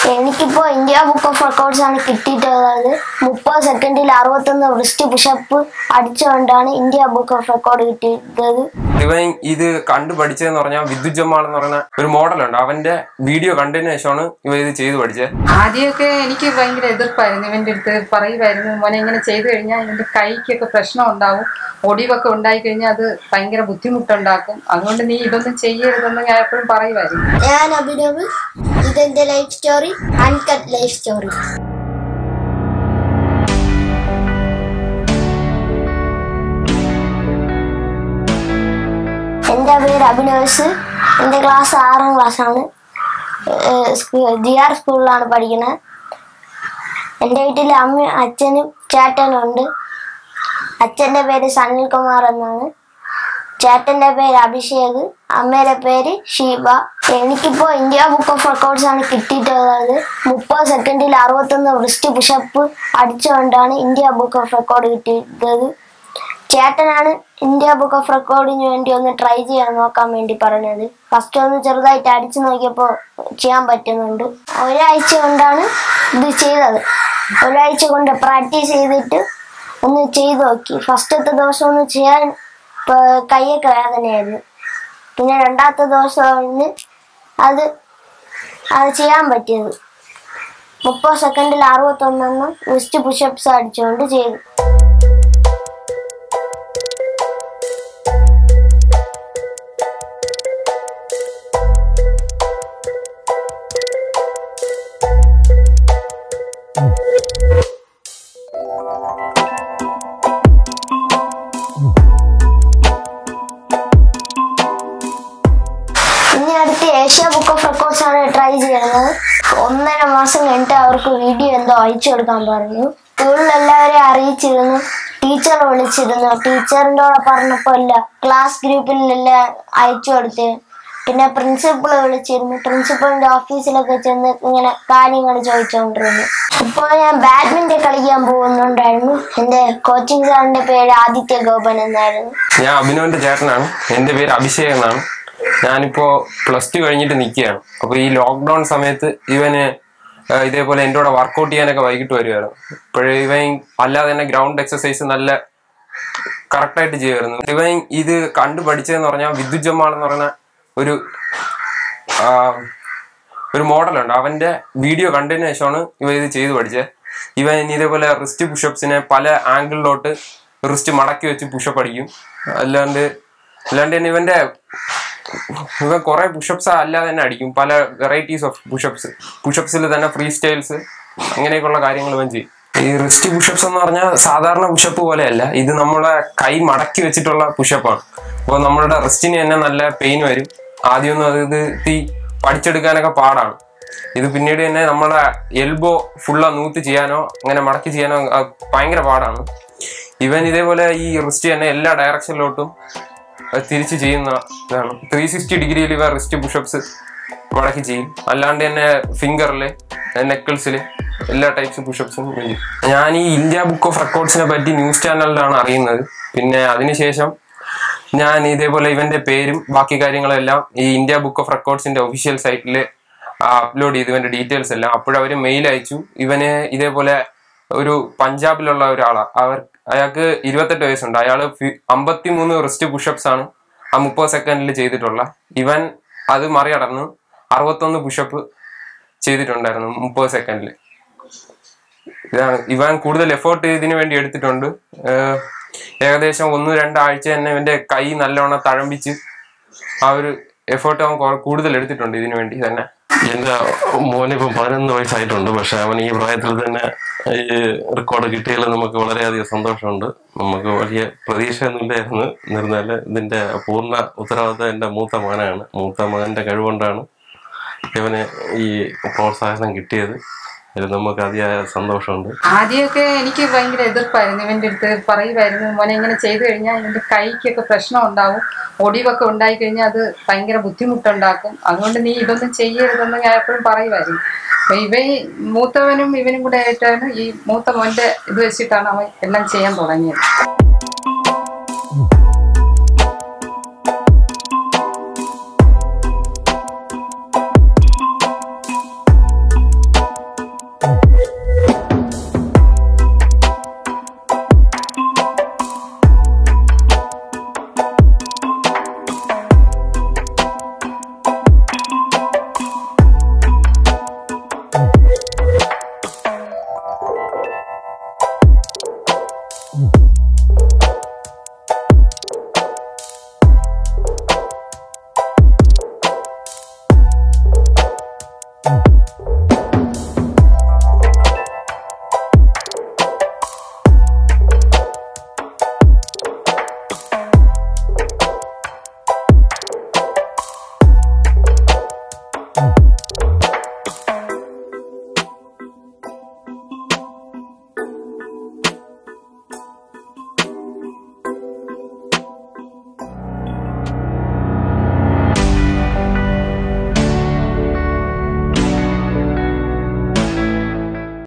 എനിക്കിപ്പോ India book of records ആണ് കിട്ടിയിട്ടുള്ളത് മുപ്പത് സെക്കൻഡിൽ അറുപത്തൊന്ന് റിസ്റ്റ് പുഷപ്പ് അടിച്ചുകൊണ്ടാണ് ഇന്ത്യ ബുക്ക് ഓഫ് റെക്കോർഡ് കിട്ടിയത് ഇവൻ ഇത് കണ്ടു പഠിച്ചതെന്ന് പറഞ്ഞാൽ വിദ്യുത് ജമാൾ എന്ന് പറയുന്ന ഒരു മോഡലുണ്ട് അവന്റെ വീഡിയോ കണ്ടതിന് ശേഷമാണ് ഇവ ഇത് ചെയ്ത് പഠിച്ചത് ആദ്യമൊക്കെ എനിക്ക് ഭയങ്കര എതിർപ്പായിരുന്നു ഇവന്റെ അടുത്ത് പറയുമായിരുന്നു മോനെ ഇങ്ങനെ ചെയ്തു കഴിഞ്ഞാൽ ഇവന്റെ കൈക്കൊക്കെ പ്രശ്നം ഉണ്ടാവും ഒടിവൊക്കെ ഉണ്ടായി കഴിഞ്ഞാൽ അത് ഭയങ്കര ബുദ്ധിമുട്ടുണ്ടാക്കും അതുകൊണ്ട് നീ ഇതൊന്നും ചെയ്യരുതെന്ന് ഞാൻ എപ്പോഴും പറയുമായിരുന്നു ഞാൻ അഭിനവ് ഇതെന്റെ life story uncut life story എൻ്റെ പേര് അഭിനവസ് എൻ്റെ ക്ലാസ് ആറാം ക്ലാസ്സാണ് ജി ആർ സ്കൂളിലാണ് പഠിക്കുന്നത് എൻ്റെ വീട്ടിൽ അമ്മ അച്ഛനും ചേട്ടനും ഉണ്ട് അച്ഛൻ്റെ പേര് സനിൽകുമാർ എന്നാണ് ചേട്ടന്റെ പേര് അഭിഷേക് അമ്മയുടെ പേര് ഷീബ എനിക്കിപ്പോ ഇന്ത്യ ബുക്ക് ഓഫ് റെക്കോർഡ്സ് ആണ് കിട്ടിയിട്ടുള്ളത് മുപ്പത് സെക്കൻഡിൽ അറുപത്തൊന്ന് റിസ്റ്റ് പുഷപ്പ് അടിച്ചുകൊണ്ടാണ് ഇന്ത്യ ബുക്ക് ഓഫ് റെക്കോർഡ് കിട്ടിയത് ചേട്ടനാണ് ഇന്ത്യ ബുക്ക് ഓഫ് റെക്കോർഡിന് വേണ്ടി ഒന്ന് ട്രൈ ചെയ്യാൻ നോക്കാൻ വേണ്ടി പറഞ്ഞത് ഫസ്റ്റ് ഒന്ന് ചെറുതായിട്ട് അടിച്ചു നോക്കിയപ്പോൾ ചെയ്യാൻ പറ്റുന്നുണ്ട് ഒരാഴ്ച കൊണ്ടാണ് ഇത് ചെയ്തത് ഒരാഴ്ച കൊണ്ട് പ്രാക്ടീസ് ചെയ്തിട്ട് ഒന്ന് ചെയ്ത് നോക്കി ഫസ്റ്റത്തെ ദിവസം ഒന്ന് ചെയ്യാൻ ഇപ്പൊ കൈയൊക്കെ വേദനയായിരുന്നു പിന്നെ രണ്ടാമത്തെ ദിവസമാണ് അത് അത് ചെയ്യാൻ പറ്റിയത് മുപ്പത് സെക്കൻഡിൽ അറുപത്തൊന്നെണ്ണം വെസ്റ്റ് പുഷപ്സ് അടിച്ചുകൊണ്ട് ചെയ്തു ഇനി അടുത്ത് ഏഷ്യ ബുക്ക് ഓഫ് റെക്കോർഡ്സ് ആണ് ട്രൈ ചെയ്യുന്നത് ഒന്നര മാസം കഴിഞ്ഞിട്ട് അവർക്ക് വീഡിയോ എന്തോ അയച്ചു കൊടുക്കാൻ പറഞ്ഞു സ്കൂളിൽ എല്ലാവരെയും അറിയിച്ചിരുന്നു ടീച്ചർ വിളിച്ചിരുന്നു ടീച്ചറിൻ്റെ കൂടെ പറഞ്ഞപ്പോൾ ഇല്ല ക്ലാസ് ഗ്രൂപ്പിലെല്ലാം അയച്ചു കൊടുത്ത് പിന്നെ പ്രിൻസിപ്പൾ വിളിച്ചിരുന്നു പ്രിൻസിപ്പളിന്റെ ഓഫീസിലൊക്കെ ചെന്ന് ഇങ്ങനെ കാര്യങ്ങൾ ചോദിച്ചുകൊണ്ടിരുന്നു ഇപ്പോൾ ഞാൻ ബാഡ്മിന്റൺ കളിക്കാൻ പോകുന്നുണ്ടായിരുന്നു എൻ്റെ കോച്ചിങ് സാറിന്റെ പേര് ആദിത്യ ഗോപൻ എന്നായിരുന്നു ഞാൻ അഭിനവന്റെ ചേട്ടനാണ് എൻ്റെ പേര് അഭിഷേക് എന്നാണ് ഞാനിപ്പോ പ്ലസ് ടു കഴിഞ്ഞിട്ട് നിൽക്കുകയാണ് അപ്പൊ ഈ ലോക്ക്ഡൌൺ സമയത്ത് ഇവന് ആ, ഇതേപോലെ എൻ്റെ കൂടെ വർക്കൗട്ട് ചെയ്യാനൊക്കെ വൈകിട്ട് വരുമായിരുന്നു ഇപ്പോഴേ ഇവൻ അല്ലാതെ തന്നെ ഗ്രൗണ്ട് എക്സസൈസ് നല്ല കറക്റ്റായിട്ട് ചെയ്യുമായിരുന്നു ഇവൻ ഇത് കണ്ടു പഠിച്ചതെന്ന് പറഞ്ഞാൽ വിദ്യുത് ജമാൾ എന്ന് പറയുന്ന ഒരു ആ, ഒരു മോഡലുണ്ട് അവന്റെ വീഡിയോ കണ്ടതിന് ശേഷമാണ് ഇവ ഇത് ചെയ്ത് പഠിച്ചത് ഇവൻ ഇതേപോലെ റിസ്റ്റ് പുഷപ്സിനെ പല ആംഗിളിലോട്ട് റിസ്റ്റ് മടക്കി വെച്ച് പുഷപ്പ് അടിക്കും അല്ലാണ്ട് അല്ലാണ്ട് തന്നെ ഇവന്റെ ഇവൻ കുറെ പുഷപ്സ് അല്ലാതെ തന്നെ അടിക്കും പല വെറൈറ്റീസ് ഓഫ് പുഷപ്സ് പുഷപ്സിൽ തന്നെ ഫ്രീ സ്റ്റൈൽസ് അങ്ങനെയൊക്കെയുള്ള കാര്യങ്ങൾ ഇവൻ ചെയ്യും ഈ റിസ്റ്റ് പുഷപ്സ് എന്ന് പറഞ്ഞാൽ സാധാരണ പുഷപ്പ് പോലെയല്ല ഇത് നമ്മളെ കൈ മടക്കി വെച്ചിട്ടുള്ള പുഷപ്പാണ് അപ്പോൾ നമ്മളുടെ റിസ്റ്റിന് തന്നെ നല്ല പെയിൻ വരും ആദ്യമൊന്നും അത് ഇത് തീ പഠിച്ചെടുക്കാനൊക്കെ പാടാണ് ഇത് പിന്നീട് തന്നെ നമ്മളെ എൽബോ ഫുള്ള നൂത്ത് ചെയ്യാനോ അങ്ങനെ മടക്കി ചെയ്യാനോ ആ, ഭയങ്കര പാടാണ് ഇവൻ ഇതേപോലെ ഈ റിസ്റ്റ് തന്നെ എല്ലാ ഡയറക്ഷനിലോട്ടും അത് തിരിച്ച് ചെയ്യുന്ന ഇതാണ് ത്രീ സിക്സ്റ്റി ഡിഗ്രിയിൽ ഇവ റിസ്റ്റ് പുഷപ്സ് മടക്കി ചെയ്യും അല്ലാണ്ട് തന്നെ ഫിംഗറില് നെക്കിൾസിൽ എല്ലാ ടൈപ്സ് പുഷപ്സും ചെയ്യും ഞാൻ ഈ ഇന്ത്യ ബുക്ക് ഓഫ് റെക്കോർഡ്സിനെ പറ്റി ന്യൂസ് ചാനലിലാണ് അറിയുന്നത് പിന്നെ അതിനുശേഷം ഞാൻ ഇതേപോലെ ഇവന്റെ പേരും ബാക്കി കാര്യങ്ങളെല്ലാം ഈ ഇന്ത്യ ബുക്ക് ഓഫ് റെക്കോർഡ്സിന്റെ ഒഫീഷ്യൽ സൈറ്റിൽ അപ്ലോഡ് ചെയ്തു ഇവന്റെ ഡീറ്റെയിൽസ് എല്ലാം അപ്പോഴവർ മെയിൽ അയച്ചു ഇവന് ഇതേപോലെ ഒരു പഞ്ചാബിലുള്ള ഒരാളാണ് അവർ അയാൾക്ക് ഇരുപത്തെട്ട് വയസ്സുണ്ട് അയാൾ അമ്പത്തി മൂന്ന് റിസ്റ്റ് പുഷപ്സ് ആണ് ആ മുപ്പത് സെക്കൻഡിൽ ചെയ്തിട്ടുള്ള ഇവൻ അത് മറികടന്ന് അറുപത്തൊന്ന് പുഷപ്പ് ചെയ്തിട്ടുണ്ടായിരുന്നു മുപ്പത് സെക്കൻഡിൽ ഇതാണ് ഇവൻ കൂടുതൽ എഫേർട്ട് ഇതിനു വേണ്ടി എടുത്തിട്ടുണ്ട് ഏഹ് ഏകദേശം ഒന്ന് രണ്ടാഴ്ച തന്നെ ഇവന്റെ കൈ നല്ലോണം തഴമ്പിച്ച് ആ ഒരു എഫേർട്ട് അവൻ കൊ- കൂടുതൽ എടുത്തിട്ടുണ്ട് ഇതിനു വേണ്ടി തന്നെ എന്റെ മോന് ഇപ്പം പതിനൊന്ന് വയസ്സായിട്ടുണ്ട് പക്ഷെ അവൻ ഈ പ്രായത്തിൽ തന്നെ ഈ റെക്കോർഡ് കിട്ടിയതിൽ നമുക്ക് വളരെയധികം സന്തോഷമുണ്ട് നമുക്ക് വലിയ പ്രതീക്ഷയൊന്നുമില്ലായിരുന്നു എന്നിരുന്നാല് ഇതിന്റെ പൂർണ്ണ ഉത്തരവാദിത്തം എന്റെ മൂത്ത മകനാണ് മൂത്ത മകന്റെ കഴിവുകൊണ്ടാണ് ഇവന് ഈ പ്രോത്സാഹനം കിട്ടിയത് അതിൽ നമുക്ക് അതിയായ സന്തോഷമുണ്ട് ആദ്യമൊക്കെ എനിക്ക് ഭയങ്കര എതിർപ്പായിരുന്നു ഇവന്റെ അടുത്ത് പറയുമായിരുന്നു മോനെ ഇങ്ങനെ ചെയ്തു കഴിഞ്ഞാൽ ഇവന്റെ കൈക്കൊക്കെ പ്രശ്നം ഉണ്ടാവും ഒടിവൊക്കെ ഉണ്ടായി കഴിഞ്ഞാൽ അത് ഭയങ്കര ബുദ്ധിമുട്ടുണ്ടാക്കും അതുകൊണ്ട് നീ ഇതൊന്നും ചെയ്യരുതെന്ന് ഞാൻ എപ്പോഴും പറയുമായിരുന്നു അപ്പൊ ഇവ മൂത്തവനും ഇവനും കൂടെ ആയിട്ടാണ് ഈ മൂത്ത മോന്റെ ഇത് വെച്ചിട്ടാണ് അവൻ എല്ലാം ചെയ്യാൻ തുടങ്ങിയത്